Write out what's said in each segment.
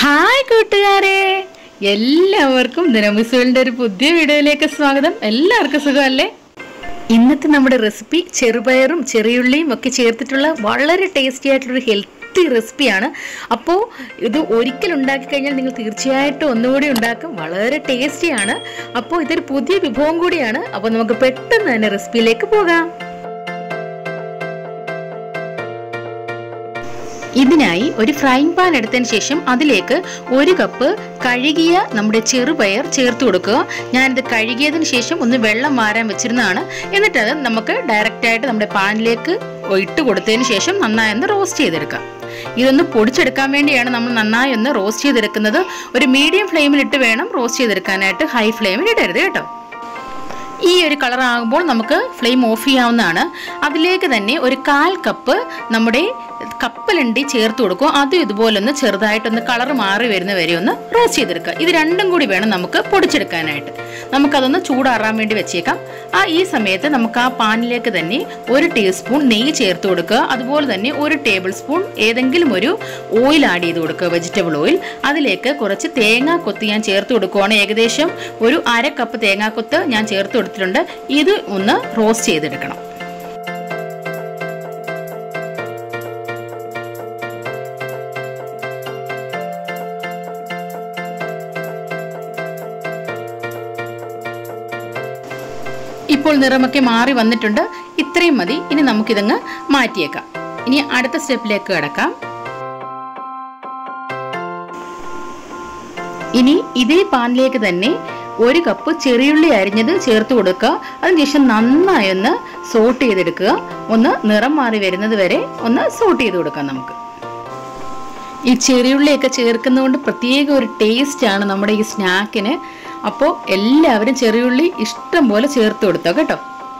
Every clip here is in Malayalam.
ഹായ് കൂട്ടുകാരെ എല്ലാവർക്കും ദിനമിസുകളുടെ ഒരു പുതിയ വീഡിയോയിലേക്ക് സ്വാഗതം എല്ലാവർക്കും സുഖമല്ലേ ഇന്നത്തെ നമ്മുടെ റെസിപ്പി ചെറുപയറും ചെറിയുള്ളിയും ഒക്കെ ചേർത്തിട്ടുള്ള വളരെ ടേസ്റ്റി ആയിട്ടുള്ളൊരു ഹെൽത്തി റെസിപ്പിയാണ് അപ്പോൾ ഇത് ഒരിക്കൽ ഉണ്ടാക്കി കഴിഞ്ഞാൽ നിങ്ങൾ തീർച്ചയായിട്ടും ഒന്നുകൂടി ഉണ്ടാക്കും വളരെ ടേസ്റ്റിയാണ് അപ്പോൾ ഇതൊരു പുതിയ വിഭവം കൂടിയാണ് അപ്പോൾ നമുക്ക് പെട്ടെന്ന് തന്നെ റെസിപ്പിയിലേക്ക് പോകാം ഇതിനായി ഒരു ഫ്രൈങ് പാൻ എടുത്തതിന് ശേഷം അതിലേക്ക് ഒരു കപ്പ് കഴുകിയ നമ്മുടെ ചെറുപയർ ചേർത്ത് കൊടുക്കുക ഞാനിത് കഴുകിയതിന് ശേഷം ഒന്ന് വെള്ളം മാറാൻ വെച്ചിരുന്നതാണ് എന്നിട്ട് അത് നമുക്ക് ഡയറക്റ്റായിട്ട് നമ്മുടെ പാനിലേക്ക് ഇട്ട് കൊടുത്തതിന് ശേഷം നന്നായി ഒന്ന് റോസ്റ്റ് ചെയ്തെടുക്കാം ഇതൊന്ന് പൊടിച്ചെടുക്കാൻ വേണ്ടിയാണ് നമ്മൾ നന്നായി ഒന്ന് റോസ്റ്റ് ചെയ്തെടുക്കുന്നത് ഒരു മീഡിയം ഫ്ലെയിമിലിട്ട് വേണം റോസ്റ്റ് ചെയ്തെടുക്കാനായിട്ട് ഹൈ ഫ്ലെയിമിൽ ഇടരുത് കേട്ടോ ഈ ഒരു കളർ ആകുമ്പോൾ നമുക്ക് ഫ്ലെയിം ഓഫ് ചെയ്യാവുന്നതാണ് അതിലേക്ക് തന്നെ ഒരു കാൽ കപ്പ് നമ്മുടെ കപ്പലണ്ടി ചേർത്ത് കൊടുക്കും അതും ഇതുപോലെ ഒന്ന് ചെറുതായിട്ടൊന്ന് കളർ മാറി വരുന്ന വരെ ഒന്ന് റോസ്റ്റ് ചെയ്തെടുക്കുക ഇത് രണ്ടും കൂടി വേണം നമുക്ക് പൊടിച്ചെടുക്കാനായിട്ട് നമുക്കതൊന്ന് ചൂടാറാൻ വേണ്ടി വെച്ചേക്കാം ആ ഈ സമയത്ത് നമുക്ക് ആ പാനിലേക്ക് തന്നെ ഒരു ടീസ്പൂൺ നെയ്യ് ചേർത്ത് കൊടുക്കുക അതുപോലെ തന്നെ ഒരു ടേബിൾ സ്പൂൺ ഏതെങ്കിലും ഒരു ഓയിൽ ആഡ് ചെയ്ത് കൊടുക്കുക വെജിറ്റബിൾ ഓയിൽ അതിലേക്ക് കുറച്ച് തേങ്ങാക്കൊത്ത് ഞാൻ ചേർത്ത് കൊടുക്കുവാണ് ഏകദേശം ഒരു അര കപ്പ് തേങ്ങാക്കൊത്ത് ഞാൻ ചേർത്ത് കൊടുത്തിട്ടുണ്ട് ഇത് ഒന്ന് റോസ്റ്റ് ചെയ്തെടുക്കണം ഇപ്പോൾ നിറമൊക്കെ മാറി വന്നിട്ടുണ്ട് ഇത്രയും മതി ഇനി നമുക്കിതങ്ങ് മാറ്റിയേക്കാം ഇനി അടുത്ത സ്റ്റെപ്പിലേക്ക് കിടക്കാം ഇനി ഇതേ പാനിലേക്ക് തന്നെ ഒരു കപ്പ് ചെറിയുള്ളി അരിഞ്ഞത് ചേർത്ത് കൊടുക്കുക അതിനുശേഷം നന്നായി ഒന്ന് സോട്ട് ചെയ്തെടുക്കുക ഒന്ന് നിറം മാറി വരുന്നത് വരെ ഒന്ന് സോട്ട് ചെയ്ത് കൊടുക്കാം നമുക്ക് ഈ ചെറിയുള്ളിയൊക്കെ ചേർക്കുന്നതുകൊണ്ട് പ്രത്യേക ഒരു ടേസ്റ്റ് ആണ് നമ്മുടെ ഈ സ്നാക്കിന് അപ്പോൾ എല്ലാവരും ചെറിയുള്ളി ഇഷ്ടം പോലെ ചേർത്ത് കൊടുത്തോ കേട്ടോ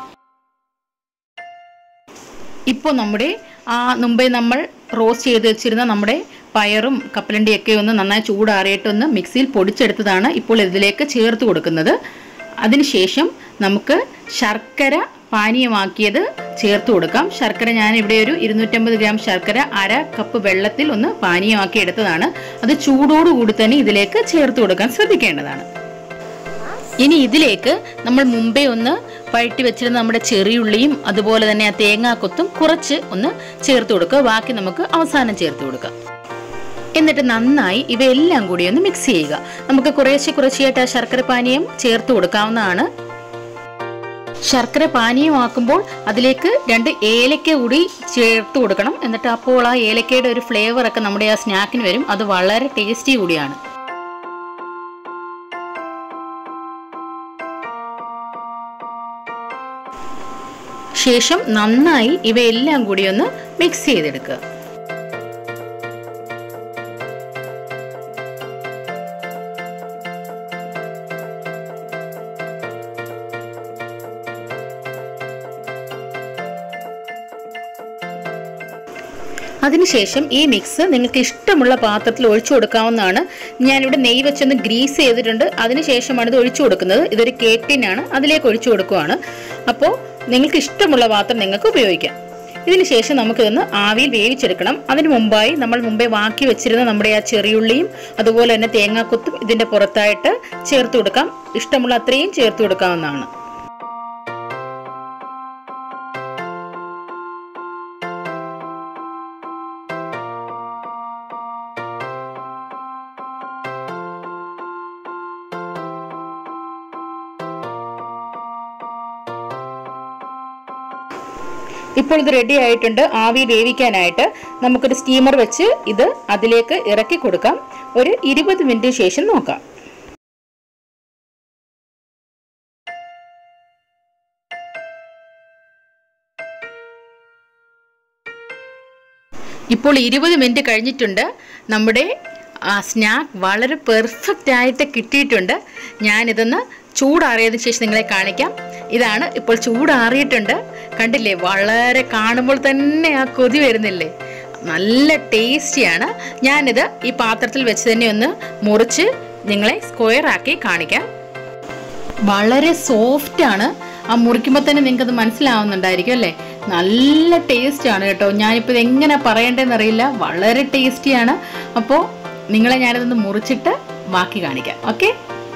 ഇപ്പോൾ നമ്മുടെ ആ മുമ്പേ നമ്മൾ റോസ്റ്റ് ചെയ്ത് വെച്ചിരുന്ന നമ്മുടെ പയറും കപ്പലണ്ടിയൊക്കെ ഒന്ന് നന്നായി ചൂടാറിയിട്ടൊന്ന് മിക്സിയിൽ പൊടിച്ചെടുത്തതാണ് ഇപ്പോൾ ഇതിലേക്ക് ചേർത്ത് കൊടുക്കുന്നത് അതിനുശേഷം നമുക്ക് ശർക്കര പാനീയമാക്കിയത് ചേർത്ത് കൊടുക്കാം ശർക്കര ഞാൻ ഇവിടെ ഒരു ഇരുന്നൂറ്റമ്പത് ഗ്രാം ശർക്കര അര കപ്പ് വെള്ളത്തിൽ ഒന്ന് പാനീയമാക്കി എടുത്തതാണ് അത് ചൂടോടുകൂടി തന്നെ ഇതിലേക്ക് ചേർത്ത് കൊടുക്കാൻ ശ്രദ്ധിക്കേണ്ടതാണ് ഇനി ഇതിലേക്ക് നമ്മൾ മുമ്പേ ഒന്ന് വഴറ്റി വെച്ചിരുന്ന നമ്മുടെ ചെറിയുള്ളിയും അതുപോലെ തന്നെ ആ തേങ്ങാക്കൊത്തും കുറച്ച് ഒന്ന് ചേർത്ത് കൊടുക്കുക ബാക്കി നമുക്ക് അവസാനം ചേർത്ത് കൊടുക്കാം എന്നിട്ട് നന്നായി ഇവയെല്ലാം കൂടി ഒന്ന് മിക്സ് ചെയ്യുക നമുക്ക് കുറേശ്ശെ കുറേശ്ശെയായിട്ട് ആ ശർക്കര പാനീയം ചേർത്ത് കൊടുക്കാവുന്നതാണ് ശർക്കര പാനീയമാക്കുമ്പോൾ അതിലേക്ക് രണ്ട് ഏലക്ക കൂടി ചേർത്ത് കൊടുക്കണം എന്നിട്ട് അപ്പോൾ ആ ഏലക്കയുടെ ഒരു ഫ്ലേവർ ഒക്കെ നമ്മുടെ ആ സ്നാക്കിന് വരും അത് വളരെ ടേസ്റ്റി കൂടിയാണ് ശേഷം നന്നായി ഇവയെല്ലാം കൂടി ഒന്ന് മിക്സ് ചെയ്തെടുക്കുക അതിനുശേഷം ഈ മിക്സ് നിങ്ങൾക്ക് ഇഷ്ടമുള്ള പാത്രത്തിൽ ഒഴിച്ചു കൊടുക്കാവുന്നതാണ് ഞാനിവിടെ നെയ്യ് വെച്ചൊന്ന് ഗ്രീസ് ചെയ്തിട്ടുണ്ട് അതിനുശേഷമാണ് ഇത് ഒഴിച്ചു കൊടുക്കുന്നത് ഇതൊരു കേക്ക് ടിന്നാണ് അതിലേക്ക് ഒഴിച്ചു കൊടുക്കുവാണ് അപ്പോൾ നിങ്ങൾക്ക് ഇഷ്ടമുള്ള പാത്രം നിങ്ങൾക്ക് ഉപയോഗിക്കാം ഇതിനുശേഷം നമുക്കിതൊന്ന് ആവിയിൽ വേവിച്ചെടുക്കണം അതിനു മുമ്പായി നമ്മൾ മുമ്പേ വാക്കി വെച്ചിരുന്ന നമ്മുടെ ആ ചെറിയുള്ളിയും അതുപോലെ തന്നെ തേങ്ങാക്കൊത്തും ഇതിൻ്റെ പുറത്തായിട്ട് ചേർത്ത് കൊടുക്കാം ഇഷ്ടമുള്ള അത്രയും ചേർത്ത് കൊടുക്കാവുന്നതാണ് ഇപ്പോൾ ഇത് റെഡി ആയിട്ടുണ്ട് ആവി വേവിക്കാനായിട്ട് നമുക്കൊരു സ്റ്റീമർ വെച്ച് ഇത് അതിലേക്ക് ഇറക്കി കൊടുക്കാം ഒരു ഇരുപത് മിനിറ്റ് ശേഷം നോക്കാം ഇപ്പോൾ ഇരുപത് മിനിറ്റ് കഴിഞ്ഞിട്ടുണ്ട് നമ്മുടെ സ്നാക്ക് വളരെ പെർഫെക്റ്റ് ആയിട്ട് കിട്ടിയിട്ടുണ്ട് ഞാനിതൊന്ന് ചൂടാറിയതിനു ശേഷം നിങ്ങളെ കാണിക്കാം ഇതാണ് ഇപ്പോൾ ചൂടാറിയിട്ടുണ്ട് കണ്ടില്ലേ വളരെ കാണുമ്പോൾ തന്നെ ആ കൊതി വരുന്നില്ലേ നല്ല ടേസ്റ്റിയാണ് ഞാനിത് ഈ പാത്രത്തിൽ വെച്ച് തന്നെ ഒന്ന് മുറിച്ച് നിങ്ങളെ സ്ക്വയർ ആക്കി കാണിക്കാം വളരെ സോഫ്റ്റ് ആണ് ആ മുറിക്കുമ്പോൾ തന്നെ നിങ്ങൾക്ക് അത് മനസ്സിലാവുന്നുണ്ടായിരിക്കും അല്ലേ നല്ല ടേസ്റ്റ് ആണ് കേട്ടോ ഞാനിപ്പോൾ ഇത് എങ്ങനെ പറയേണ്ടതെന്ന് അറിയില്ല വളരെ ടേസ്റ്റിയാണ് അപ്പോൾ നിങ്ങളെ ഞാനിതൊന്ന് മുറിച്ചിട്ട് ബാക്കി കാണിക്കാം ഓക്കെ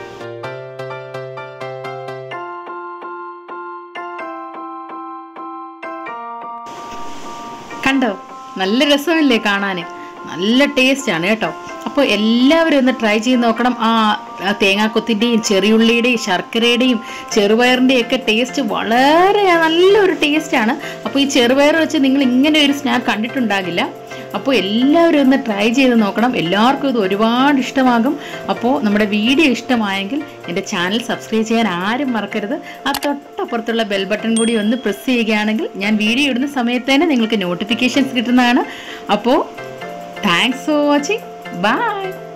കണ്ടോ നല്ല രസമില്ലേ കാണാൻ നല്ല ടേസ്റ്റ് ആണ് കേട്ടോ അപ്പോൾ എല്ലാവരും ഒന്ന് ട്രൈ ചെയ്ത് നോക്കണം ആ ആ തേങ്ങാക്കൊത്തിൻ്റെയും ചെറിയുള്ളിയുടെയും ശർക്കരയുടെയും ചെറുപയറിൻ്റെയും ഒക്കെ ടേസ്റ്റ് വളരെ നല്ലൊരു ടേസ്റ്റാണ് അപ്പോൾ ഈ ചെറുപയർ വെച്ച് നിങ്ങൾ ഇങ്ങനെ ഒരു സ്നാക്ക് കണ്ടിട്ടുണ്ടാകില്ല അപ്പോൾ എല്ലാവരും ഒന്ന് ട്രൈ ചെയ്ത് നോക്കണം എല്ലാവർക്കും ഇത് ഒരുപാട് ഇഷ്ടമാകും അപ്പോൾ നമ്മുടെ വീഡിയോ ഇഷ്ടമായെങ്കിൽ എൻ്റെ ചാനൽ സബ്സ്ക്രൈബ് ചെയ്യാൻ ആരും മറക്കരുത് ആ തൊട്ടപ്പുറത്തുള്ള ബെൽ ബട്ടൺ കൂടി ഒന്ന് പ്രസ് ചെയ്യുകയാണെങ്കിൽ ഞാൻ വീഡിയോ ഇടുന്ന സമയത്ത് തന്നെ നിങ്ങൾക്ക് നോട്ടിഫിക്കേഷൻസ് കിട്ടുന്നതാണ് അപ്പോൾ താങ്ക്സ് ഫോർ വാച്ചിങ് ബൈ